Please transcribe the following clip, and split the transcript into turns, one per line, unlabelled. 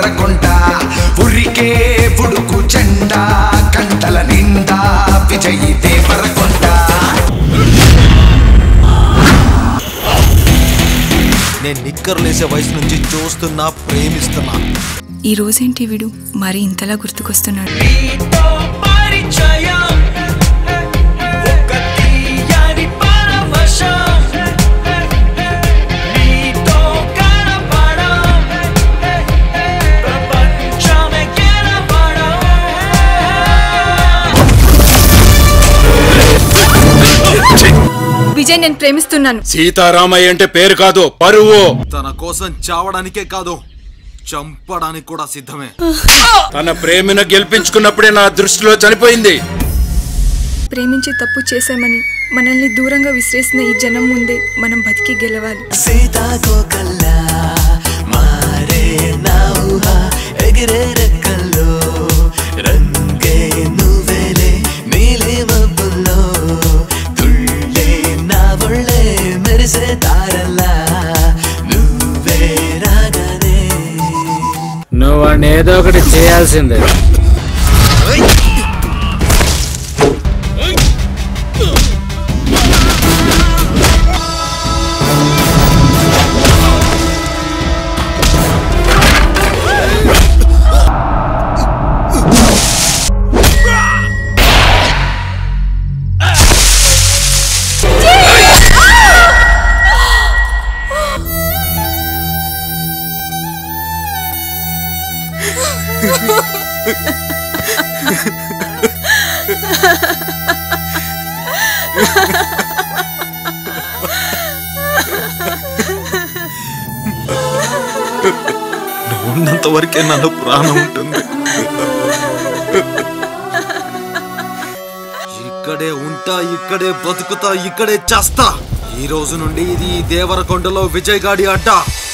దేవరకొండ ఉరికే ఉడుకు చెండా కంటల నిండా విజయి దేవరకొండ
నేను నిక్కర్లేసే వయసు నుంచి చూస్తున్నా ప్రేమిస్తున్నా
ఈ రోజేంటి వీడు మరి ఇంతలా గుర్తుకొస్తున్నాడు
నీతో పరిచయం ఒక తీయని పరవశం నీతో కనపడం ప్రపంచమే గెలవడం
విజయ్ నేను ప్రేమిస్తున్నాను
సీతారామయ్య అంటే పేరు కాదు పరువు
తన కోసం చావడానికే కాదు చంపడానికి కూడా సిద్ధమే
తన ప్రేమను గెలిపించుకున్నప్పుడే నా దృష్టిలో చనిపోయింది
ప్రేమించి తప్పు చేశామని మనల్ని దూరంగా విసిరేసిన ఈ జనం ముందే మనం బతికి గెలవాలి
సీతాకోకల్లా మారే నా ఊహ ఎగిరే రెక్కల్లో రంగే నువ్వేలే నీలి మబ్బుల్లో తుళ్ళే నా ఒళ్ళే మెరిసే తారల్లా నువ్వే రాగానే
నువ్వు వాడిని ఏదో ఒకటి చేయాల్సిందే
నువ్వు ఉన్నంత వరకే నన్ను ప్రాణం ఉంటుంది ఇక్కడే ఉంటా ఇక్కడే బతుకుతా ఇక్కడే చేస్తా ఈ రోజు నుండి ఇది ఈ దేవరకొండలో విజయ్ గాడి అడ్డా